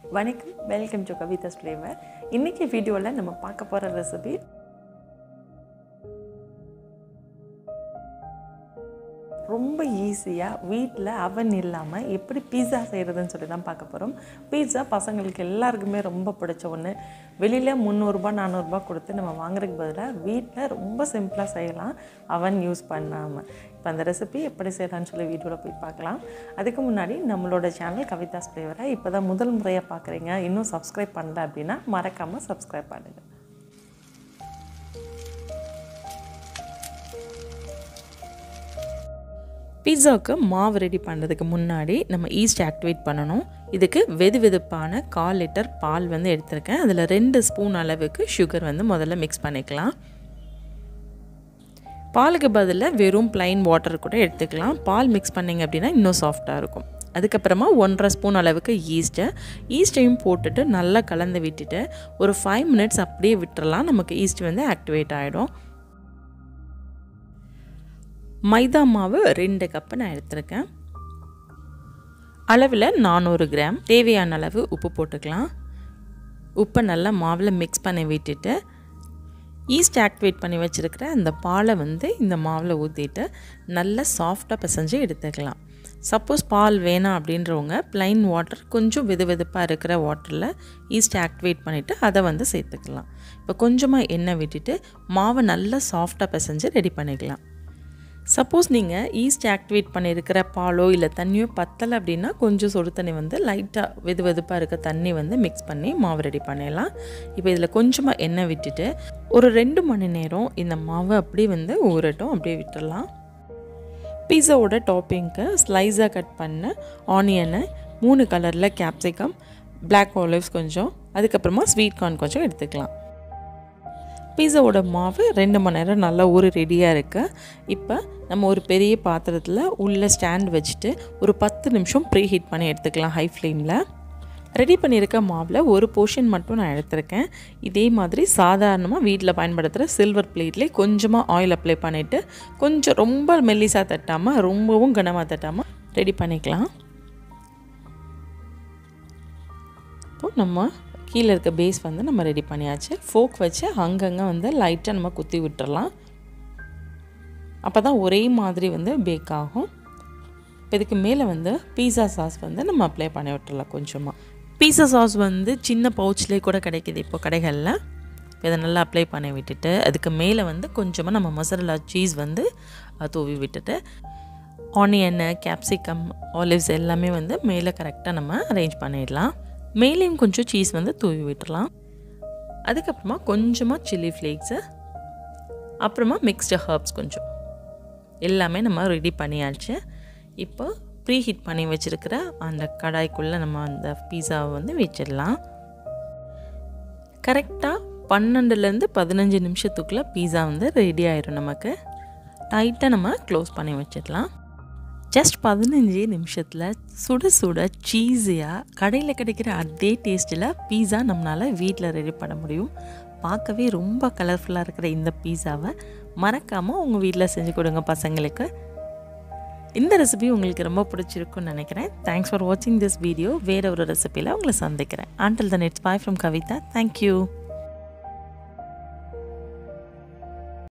வணக்கம் welcome to கவிதாஸ் flavour இன்றைக்கி வீடியோவில் நம்ம பார்க்க போகிற ரெசிபி ரொம்ப ஈஸியாக வீட்டில் அவன் இல்லாமல் எப்படி பீஸா செய்கிறதுன்னு சொல்லி தான் பார்க்க போகிறோம் பீஸா பசங்களுக்கு எல்லாருக்குமே ரொம்ப பிடிச்ச ஒன்று வெளியில் முந்நூறுரூபா நானூறுரூபா கொடுத்து நம்ம வாங்குறதுக்கு பதிலாக வீட்டில் ரொம்ப சிம்பிளாக செய்யலாம் அவன் யூஸ் பண்ணாமல் இப்போ அந்த ரெசிபி எப்படி செய்யலாம்னு சொல்லி வீடியோவில் போய் பார்க்கலாம் அதுக்கு முன்னாடி நம்மளோட சேனல் கவிதாஸ் ஃப்ளேவரை இப்போ தான் முதல் முறையாக பார்க்குறீங்க இன்னும் சப்ஸ்கிரைப் பண்ணல அப்படின்னா மறக்காமல் சப்ஸ்கிரைப் பண்ணுங்கள் பீட்சாவுக்கு மாவு ரெடி பண்ணுறதுக்கு முன்னாடி நம்ம ஈஸ்ட் ஆக்டிவேட் பண்ணணும் இதுக்கு வெது வெதுப்பான கால் லிட்டர் பால் வந்து எடுத்திருக்கேன் அதில் ரெண்டு ஸ்பூன் அளவுக்கு சுகர் வந்து முதல்ல மிக்ஸ் பண்ணிக்கலாம் பாலுக்கு பதிலாக வெறும் ப்ளைன் வாட்டர் கூட எடுத்துக்கலாம் பால் மிக்ஸ் பண்ணிங்க அப்படின்னா இன்னும் சாஃப்டாக இருக்கும் அதுக்கப்புறமா ஒன்றரை ஸ்பூன் அளவுக்கு ஈஸ்ட்டை ஈஸ்ட்டையும் போட்டுட்டு நல்லா கலந்து விட்டுட்டு ஒரு ஃபைவ் மினிட்ஸ் அப்படியே விட்டுறலாம் நமக்கு ஈஸ்ட் வந்து ஆக்டிவேட் ஆகிடும் மைதா மாவு ரெண்டு கப்பு நான் எடுத்திருக்கேன் அளவில் நானூறு கிராம் தேவையான அளவு உப்பு போட்டுக்கலாம் உப்பை நல்லா மாவில் மிக்ஸ் பண்ணி விட்டுட்டு ஈஸ்ட் ஆக்டிவேட் பண்ணி வச்சுருக்கிற அந்த பாலை வந்து இந்த மாவில் ஊற்றிட்டு நல்லா சாஃப்டாக பிசைஞ்சு எடுத்துக்கலாம் சப்போஸ் பால் வேணாம் அப்படின்றவங்க ப்ளைன் வாட்டர் கொஞ்சம் வெது வெதுப்பாக இருக்கிற வாட்டரில் ஈஸ்ட் ஆக்டிவேட் பண்ணிவிட்டு அதை வந்து சேர்த்துக்கலாம் இப்போ கொஞ்சமாக எண்ணெய் விட்டுட்டு மாவை நல்லா சாஃப்டாக பிசைஞ்சு ரெடி பண்ணிக்கலாம் சப்போஸ் நீங்கள் ஈஸ்ட் ஆக்டிவேட் பண்ணியிருக்கிற பாலோ இல்லை தண்ணியோ பத்தலை அப்படின்னா கொஞ்சம் சுடு தண்ணி வந்து லைட்டாக வெது வெதுப்பாக இருக்க தண்ணி வந்து மிக்ஸ் பண்ணி மாவு ரெடி பண்ணிடலாம் இப்போ இதில் கொஞ்சமாக எண்ணெய் விட்டுட்டு ஒரு ரெண்டு மணி நேரம் இந்த மாவை அப்படியே வந்து ஊறட்டும் அப்படியே விட்டுடலாம் பீஸாவோட டாப்பிங்க்கு ஸ்லைஸாக கட் பண்ண ஆனியனை மூணு கலரில் கேப்சிகம் பிளாக் ஆலிவ்ஸ் கொஞ்சம் அதுக்கப்புறமா ஸ்வீட் கார்ன் கொஞ்சம் எடுத்துக்கலாம் பீஸாவோட மாவு ரெண்டு மணி நேரம் நல்லா ஊறி ரெடியாக இருக்குது இப்போ நம்ம ஒரு பெரிய பாத்திரத்தில் உள்ள ஸ்டாண்ட் வச்சுட்டு ஒரு பத்து நிமிஷம் ப்ரீ ஹீட் பண்ணி எடுத்துக்கலாம் ஹை ஃப்ளேமில் ரெடி பண்ணியிருக்க மாவில் ஒரு போர்ஷன் மட்டும் நான் எடுத்திருக்கேன் இதே மாதிரி சாதாரணமாக வீட்டில் பயன்படுத்துகிற சில்வர் பிளேட்லேயே கொஞ்சமாக ஆயில் அப்ளை பண்ணிவிட்டு கொஞ்சம் ரொம்ப மெல்லிசாக தட்டாமல் ரொம்பவும் கனமாக தட்டாமல் ரெடி பண்ணிக்கலாம் இப்போது நம்ம கீழே இருக்க பேஸ் வந்து நம்ம ரெடி பண்ணியாச்சு ஃபோக் வச்சு அங்கங்கே வந்து லைட்டாக நம்ம குத்தி விட்டுறலாம் அப்போ தான் ஒரே மாதிரி வந்து பேக் ஆகும் இப்போ இதுக்கு மேலே வந்து பீஸா சாஸ் வந்து நம்ம அப்ளை பண்ணி விட்டுறலாம் கொஞ்சமாக பீஸா சாஸ் வந்து சின்ன பவுச்லேயே கூட கிடைக்கிது இப்போ கடைகளில் இதை நல்லா அப்ளை பண்ணி விட்டுட்டு அதுக்கு மேலே வந்து கொஞ்சமாக நம்ம மசாலா சீஸ் வந்து தூவி விட்டுட்டு ஆனியனு கேப்சிகம் ஆலிவ்ஸ் எல்லாமே வந்து மேலே கரெக்டாக நம்ம அரேஞ்ச் பண்ணிடலாம் மேலேயும் கொஞ்சம் சீஸ் வந்து தூவி விட்டுறலாம் அதுக்கப்புறமா கொஞ்சமாக சில்லி ஃப்ளேக்ஸு அப்புறமா மிக்ஸ்டு ஹர்ப்ஸ் கொஞ்சம் எல்லாமே நம்ம ரெடி பண்ணியாச்சு இப்போ ப்ரீ ஹீட் பண்ணி வச்சுருக்கிற அந்த கடாய்க்குள்ளே நம்ம அந்த பீஸாவை வந்து வச்சிடலாம் கரெக்டாக பன்னெண்டுலேருந்து பதினஞ்சு நிமிஷத்துக்குள்ளே பீஸா வந்து ரெடி ஆயிரும் நமக்கு டைட்டாக நம்ம க்ளோஸ் பண்ணி வச்சிடலாம் ஜஸ்ட் பதினஞ்சு நிமிஷத்தில் சுட சுட சீஸியாக கடையில் கிடைக்கிற அதே டேஸ்ட்டில் பீஸா நம்மளால் வீட்டில் ரெடி பண்ண முடியும் பார்க்கவே ரொம்ப கலர்ஃபுல்லாக இருக்கிற இந்த பீஸாவை மறக்காமல் உங்கள் வீட்டில் செஞ்சு கொடுங்க பசங்களுக்கு இந்த ரெசிபி உங்களுக்கு ரொம்ப பிடிச்சிருக்குன்னு நினைக்கிறேன் தேங்க்ஸ் ஃபார் வாட்சிங் திஸ் வீடியோ வேற ஒரு ரெசிபியில் உங்களை சந்திக்கிறேன் until the next bye from Kavitha thank you